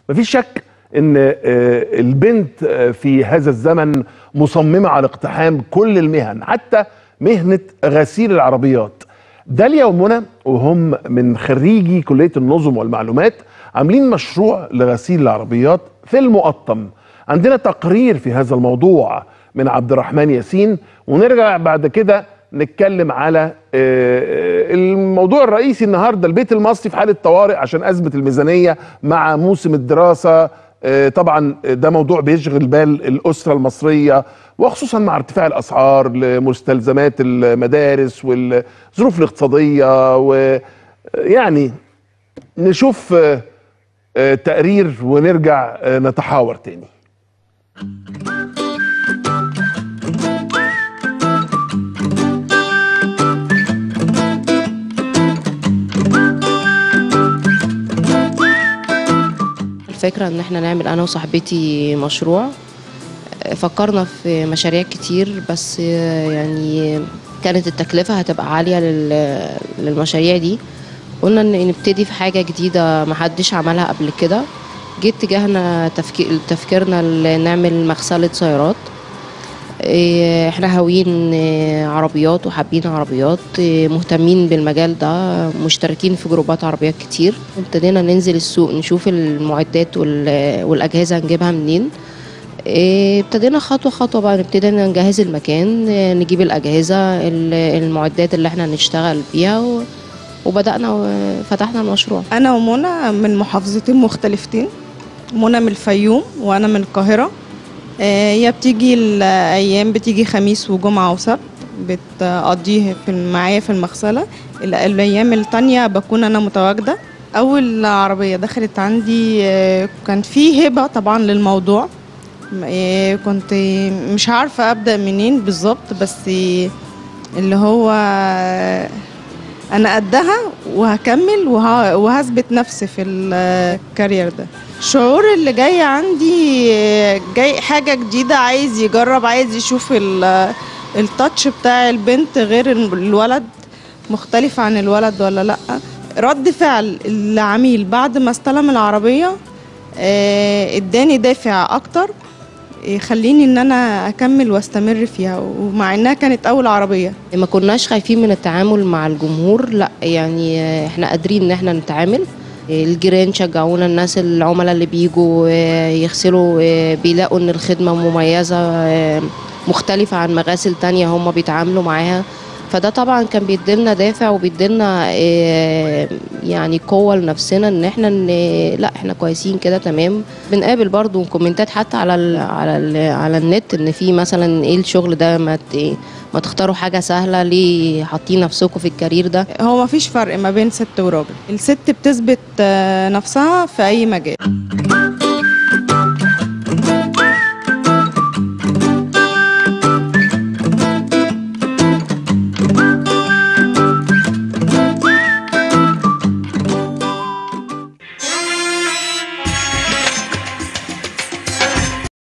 مفيش شك ان آه، البنت آه، في هذا الزمن مصممه على اقتحام كل المهن حتى مهنه غسيل العربيات داليا ومنى وهم من خريجي كليه النظم والمعلومات عاملين مشروع لغسيل العربيات في المقطم عندنا تقرير في هذا الموضوع من عبد الرحمن ياسين ونرجع بعد كده نتكلم على آه، آه، الموضوع الرئيسي النهارده البيت المصري في حاله طوارئ عشان ازمه الميزانيه مع موسم الدراسه آه، طبعا ده موضوع بيشغل بال الاسره المصريه وخصوصا مع ارتفاع الاسعار لمستلزمات المدارس والظروف الاقتصاديه ويعني نشوف آه، آه، تقرير ونرجع آه، نتحاور تاني الفكرة ان احنا نعمل انا وصاحبتي مشروع فكرنا في مشاريع كتير بس يعني كانت التكلفة هتبقى عالية لل- للمشاريع دي قلنا ان نبتدي في حاجة جديدة محدش عملها قبل كده جه اتجاهنا تفكير تفكيرنا ل- نعمل مغسلة سيارات إيه، احنا هاويين إيه، عربيات وحابين عربيات إيه، مهتمين بالمجال ده مشتركين في جروبات عربيات كتير ابتدينا ننزل السوق نشوف المعدات وال- والأجهزة هنجيبها منين إيه، ابتدينا خطوة خطوة بقى ابتدينا نجهز المكان إيه، نجيب الأجهزة ال- المعدات اللي احنا هنشتغل بيها و- وبدأنا وفتحنا المشروع انا ومنى من محافظتين مختلفتين منى من الفيوم وانا من القاهره آه، هي بتيجي الايام بتيجي خميس وجمعه وسبت بتقضيه في معايا في المغسله ال- الايام التانية بكون انا متواجده اول عربيه دخلت عندي آه، كان في هبه طبعا للموضوع آه، كنت مش عارفه ابدا منين بالظبط بس اللي هو انا قدها وهكمل وه... وهثبت نفسي في الكارير ده الشعور اللي جاي عندي جاي حاجة جديدة عايز يجرب عايز يشوف ال... التاتش بتاع البنت غير الولد مختلف عن الولد ولا لا رد فعل العميل بعد ما استلم العربية آه، اداني دافع اكتر يخليني ان انا اكمل واستمر فيها ومع انها كانت اول عربيه ما كناش خايفين من التعامل مع الجمهور لا يعني آه، احنا قادرين ان احنا نتعامل الجيران شجعونا الناس العملاء اللي بيجوا آه، يغسلوا آه، بيلاقوا ان الخدمة مميزة آه، مختلفة عن مغاسل تانية هم بيتعاملوا معاها فده طبعا كان بيديلنا دافع وبيديلنا آه، يعني قوة لنفسنا ان احنا ان لا احنا كويسين كده تمام بنقابل برضو كومنتات حتى على ال على ال على النت ان في مثلا ايه الشغل ده ما ت- ما تختاروا حاجة سهلة ليه حاطين نفسكم في الكارير ده هو مفيش فرق ما بين ست وراجل الست بتثبت آه، نفسها في اي مجال